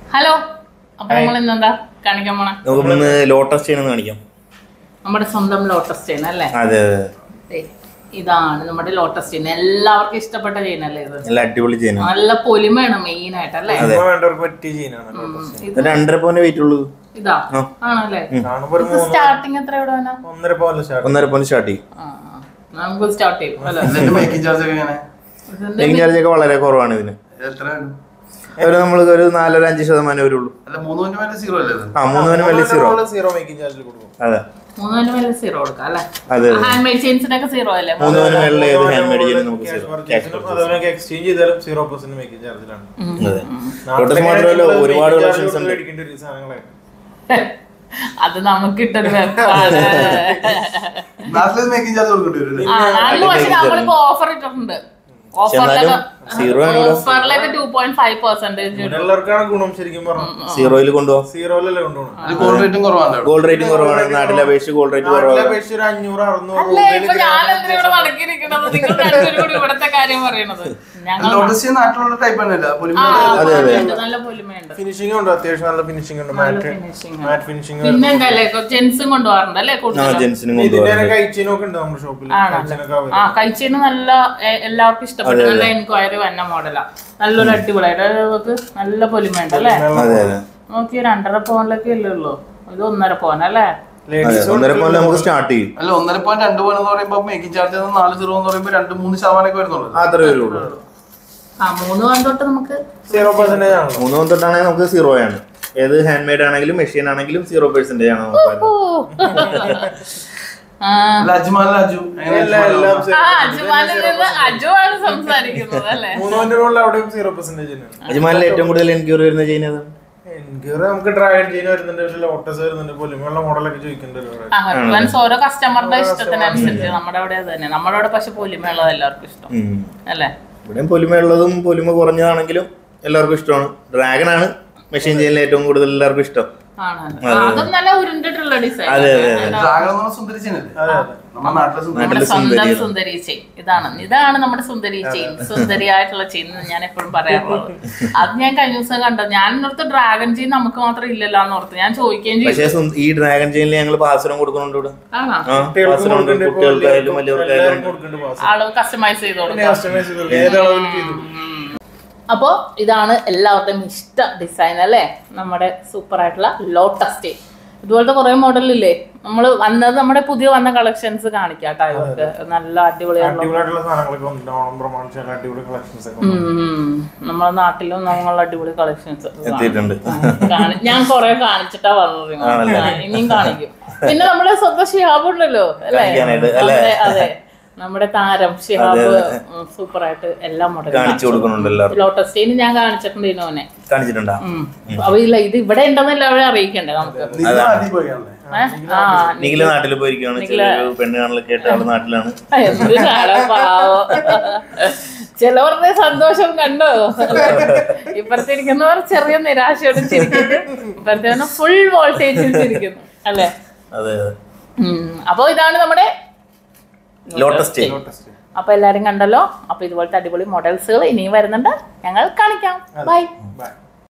Hello അപ്പൊ നമ്മൾ ഇന്നെന്താ കാണിക്കാൻ പോണ നമുക്ക് ഇന്ന് ലോട്ടസ് ചെയ്യണമെന്ന് കാണിക്കാം നമ്മുടെ സ്വന്തം ലോട്ടസ് ചെയിൻ അല്ലേ അതെ അതെ ദേ, ഇതാണ് നമ്മുടെ ലോട്ടസ് ചെയിൻ എല്ലാവർക്കും ഇഷ്ടപ്പെട്ട ചെയിൻ അല്ലേ ഇത് നല്ല അടിപൊളി ചെയ്യണം നല്ല പൊലിമയാണ് മെയിൻ ആയിട്ട് അല്ലേ സിനിമ വേണ്ടവർക്ക് പറ്റിയ ജീനാണ് ഉം, ഇത് രണ്ടര പോയിന്റ് വെയിറ്റ് ഉള്ളൂ ഇതാ ആ. ആണല്ലേ കാണുമ്പോ ഒരു ഇത് സ്റ്റാർട്ടിങ് എത്ര ഇവിടെ വേണം ഒന്നര പോലെ സ്റ്റാർട്ട് ഒന്നര പോയിന്റ് സ്റ്റാർട്ട് ചെയ്യും ആ, ആ. നമുക്ക് സ്റ്റാർട്ട് ചെയ്യും അല്ലേ ഇതിന്റെ മേക്കിംഗ് ചാർജ് ഒക്കെ എങ്ങനെ ഇതിന്റെ മേക്കിംഗ് ചാർജ് ഒക്കെ വളരെ കുറവാണ് ഇതിന് എത്ര വരും? ഒരു നമ്മൾ ഒരു നാലര അഞ്ച് ശതമാനം വരുള്ളൂ അല്ല മൂന്ന് മിനിറ്റ് മേലെ സീറോ അല്ലേ ഇത് ആ മൂന്ന് പോയിന്റ് വലിയ സീറോ സീറോ മേക്കിംഗ് ചാർജിൽ കൊടുക്കും അതെ മൂന്നിന് മേലെ സീറോ കൊടുക്കാം അല്ലേ അതെ ഹാൻഡ് മെയ്ഡ് ചെയിൻസിനൊക്കെ സീറോ അല്ലേ മൂന്ന് പോയിന്റ് മേളിൽ ഏത് ഹാൻഡ് മേഡ് ചെയ്യാനും നമുക്ക് ക്യാഷ് zero. പർച്ചേസിനും അതുപോലെ എക്സ്ചേഞ്ച് ചെയ്താലും സീറോ പെർസെന്റ് മേക്കിംഗ് ചാർജിലാണ് അതെ ലോട്ടസ് മാത്രമല്ല ഒരുപാട് കളക്ഷൻസ് ഉണ്ട് മേടിക്കേണ്ട ഒരു സാധനങ്ങളെ അത് നമുക്ക് ഇട്ടൊരു വെപ്പാണ് നാട്ടിൽ മേക്കിംഗ് ചാർജ് കൊടുക്കേണ്ടി വരും അല്ലേ? ആ, നാട്ടില് പക്ഷെ നമ്മളിപ്പോ ഓഫർ ഇട്ടിട്ടുണ്ട് എന്നാലും zero ആണ് ഇവിടെ. ഓഫറിലൊക്കെ ടു പോയിന്റ് ഫൈവ് പെർസെന്റേജ് എല്ലാവർക്കാണ് ഗുണം ശരിക്കും പറഞ്ഞു സീറോയിൽ കൊണ്ടുപോകാം സീറോയിലല്ലേ കൊണ്ടുപോകണം അത് ഗോൾഡ് റേറ്റും കുറവാണ് അവിടെ. ഗോൾഡ് റേറ്റും കുറവാണ് നാട്ടിലെ അപേക്ഷിച്ച് ഗോൾഡ് റേറ്റ് നാട്ടിലെ കുറവാണ് അപേക്ഷിച്ച് ഒരു അഞ്ഞൂറ് അറുന്നൂറ് അല്ലേ ഇപ്പൊ ഞാൻ എന്തിനാ ഇവിടെ നടക്കിയിരിക്കണത് നിങ്ങൾ രണ്ടുപേരും കൂടി ഇവിടത്തെ കാര്യം പറയണത് ഞങ്ങൾ ലോട്ടസ് ചെയിൻ നാട്ടിലുള്ള ടൈപ്പ് തന്നെയല്ല ആ, പൊലിമ അതെ, അതെ. ഉണ്ട്, നല്ല പൊലിമയുണ്ട് ഫിനിഷിംഗ് ഉണ്ട് അത്യാവശ്യം നല്ല ഫിനിഷിംഗ് ഉണ്ട് നല്ല മാറ്റ് finishing ആണ്. മാറ്റ് ഫിനിഷിംഗ് പിന്നെ എന്തല്ലേ ജെൻസും കൊണ്ടുപോകാറുണ്ട് അല്ലേ ആ കൂടുതലും ജെൻസിനും ഇതിന്റെ കൊണ്ടുപോകാം കഴിച്ചിനൊക്കെ ഉണ്ട് നമ്മുടെ ഷോപ്പിൽ കഴിച്ചിനൊക്കെ ആ കഴിച്ചതിന് നല്ല എ- എല്ലാവർക്കും ഇഷ്ടപ്പെട്ടു നല്ല എൻക്വയറി വന്ന മോഡലാ നല്ലൊരു അടിപൊളിയായിട്ട് നമുക്ക് നല്ല പൊലിമയുണ്ട് അല്ലേ അതെ അതെ നോക്കി രണ്ടര പവനിലൊക്കെ അല്ലേ ഉള്ളൂ ഇത് ഒന്നര പവൻ അല്ലേ അതെ ഒന്നര പോലെ നമുക്ക് സ്റ്റാർട്ട് ചെയ്യും അല്ല ഒന്നര പോയിന്റ് രണ്ട് പോയിന്റ് എന്ന് പറയുമ്പോൾ മേക്കിംഗ് ചാർജ് നാല് സീറോ എന്ന് പറയുമ്പോൾ രണ്ട് മൂന്ന് ശതമാനമൊക്കെ വരുന്നുള്ളൂ അത്രേ വരുള്ളൂ ആ മൂന്ന് പവൻ തൊട്ട് നമുക്ക് സീറോ പെർസെന്റേജ് ആണല്ലോ മൂന്ന് തൊട്ടാണെങ്കിൽ നമുക്ക് സീറോ ആണ് ഏത് ഹാൻഡ് മെയ്ഡ് ആണെങ്കിലും മെഷീൻ ആണെങ്കിലും സീറോ പെർസെന്റേജ് ആണ് നമുക്ക് വരുന്നത്. ആ അല്ല അജ്മാൻ അജു എങ്ങനെ എല്ലാം എല്ലാം ആ, അജുമാനിൽ നിന്ന് അജു ആണ് സംസാരിക്കുന്നത് അല്ലേ മൂന്ന് പോയിന്റ് മുകളിൽ അവിടെയും സീറോ പെർസെന്റേജ് തന്നെയാണ് അജ്മാനിൽ ഏറ്റവും കൂടുതൽ എൻക്വയറി വരുന്ന ചെയ്യുന്നത് എനിക്ക് നമുക്ക് ഡ്രാഗൺ ജീൻ വരുന്നുണ്ട് പക്ഷെ ലോട്ടസ് വരുന്നുണ്ട് പൊലിമയുള്ള മോഡലൊക്കെ ചോദിക്കുന്നുണ്ട് ആ ഹെഡ്ഫോൺസ് ഓരോ കസ്റ്റമറുടെ ഇഷ്ടത്തിനനുസരിച്ച് നമ്മുടെ അവിടെ അത് തന്നെ നമ്മുടെ അവിടെ പക്ഷെ പൊലിമയുള്ളത് എല്ലാവർക്കും ഇഷ്ടം അല്ലേ ഇവിടെയും പൊലിമയുള്ളതും പൊലിമ കുറഞ്ഞതാണെങ്കിലും എല്ലാവർക്കും ഇഷ്ടമാണ് ഡ്രാഗൺ ആണ് മെഷീൻ ചെയ്യുന്ന ഏറ്റവും കൂടുതൽ എല്ലാവർക്കും ഇഷ്ടം ആണ് അതും നല്ല ഉരുണ്ടിട്ടുള്ള ഡിസൈൻ അതെ, അതെ, അതെ. ഡ്രാഗൺ എന്ന് പറഞ്ഞ സുന്ദരി ചെയിനല്ലേ നമ്മുടെ നാട്ടിലെ സുന്ദരി നമ്മുടെ നാട്ടിലെ സ്വന്തം സുന്ദരി. സുന്ദരി ചെയിൻ ഇതാണ് ഇതാണ് നമ്മുടെ സുന്ദരി ചെയിൻ സുന്ദരിയായിട്ടുള്ള ചെയിൻ എന്ന് ഞാൻ എപ്പോഴും പറയാറുള്ളത് അത് ഞാൻ കഴിഞ്ഞ ദിവസം കണ്ടത് ഞാൻ ഇന്നത്തെ ഡ്രാഗൺ ചെയിൻ നമുക്ക് മാത്രം ഇല്ലല്ലോ എന്ന് ഓർത്ത് ഞാൻ ചോദിക്കുകയും ചെയ്തു പക്ഷേ സുന്ദ- ഈ ഡ്രാഗൺ ചെയിനിൽ ഞങ്ങൾ പാസുരം കൊടുക്കുന്നുണ്ട് ഇവിടെ ആണോ ആ പാസുരം ഉണ്ട് കുട്ടികൾക്കായാലും വലിയവർക്കായാലും ഉണ്ട്. കൊടുക്കുന്നുണ്ട് pass. ആള് കസ്റ്റമൈസ് ചെയ്ത് പിന്നെ കൊടുക്കാം customize ചെയ്തോളൂ. ഏത് അളവിൽ ചെയ്തു അപ്പോൾ ഇതാണ് എല്ലാവരുടെയും ഇഷ്ട ഡിസൈൻ അല്ലേ നമ്മുടെ സൂപ്പർ ആയിട്ടുള്ള ലോട്ടസ് ചെയിൻ ഇതുപോലത്തെ കുറെ മോഡലില്ലേ നമ്മൾ വന്നത് നമ്മുടെ പുതിയ വന്ന കളക്ഷൻസ് കാണിക്കാം കേട്ടോ ഇവർക്ക് നല്ല അടിപൊളിയായിട്ടുള്ള അടിപൊളിയായിട്ടുള്ള സാധനങ്ങളൊക്കെ വന്നിട്ടുണ്ട് ഓണം പ്രമാണിച്ച് നല്ല അടിപൊളി കളക്ഷൻസ് ഒക്കെ ഉം. നമ്മുടെ നാട്ടിലും നമ്മളുടെ അടിപൊളി കളക്ഷൻസ് എത്തിയിട്ടുണ്ട് ഞാൻ കൊറേ കാണിച്ചിട്ടാ വന്നത് ഇങ്ങോട്ട്. ആണല്ലേ? ആ, ഇനിയും കാണിക്കും പിന്നെ നമ്മുടെ സ്വന്തം ഷിഹാബ് ഉണ്ടല്ലോ അല്ലേ കാണിക്കാനായിട്ട്, അല്ലേ? നമ്മുടെ- അതെ നമ്മുടെ താരം ഷിഹാബ് സൂപ്പർ ആയിട്ട് എല്ലാ മോഡലും കാണിച്ചു കൊടുക്കുന്നുണ്ട് എല്ലാവർക്കും ലോട്ടസ് ചെയിൻ ഞാൻ കാണിച്ചിട്ടുണ്ട് ഇനോനെ കാണിച്ചിട്ടുണ്ടാ ഉം. അപ്പൊ ഇല്ല ഇത് ഇവിടെ ഉണ്ടെന്നല്ല അവരെ അറിയിക്കണ്ടേ നമുക്ക് നിങ്ങൾ നാട്ടിൽ പോയാണല്ലേ ഏ? ആ നിഖില് നാട്ടിൽ പോയിരിക്കുകയാണ് ചെറിയൊരു പെണ്ണ് കാണലൊക്കെ ആയിട്ട് ആള് നാട്ടിലാണ് എന്തിനാണ് പാവം ചിലവരുടെ സന്തോഷം കണ്ടോ ഇപ്പുറത്തെ ഇരിക്കുന്നവർ ചെറിയ നിരാശയോടെ ചിരിക്കുന്നു ഇപ്പുറത്തെ ഫുൾ വോൾട്ടേജിൽ ചിരിക്കുന്നു അല്ലേ അതെ അതെ ഉം. അപ്പൊ ഇതാണ് നമ്മുടെ ലോട്ടസ് ചെയിൻ അപ്പൊ എല്ലാരും കണ്ടല്ലോ അപ്പൊ ഇതുപോലത്തെ അടിപൊളി മോഡൽസുകൾ ഇനിയും വരുന്നുണ്ട് ഞങ്ങൾ കാണിക്കാം ബൈ ബൈ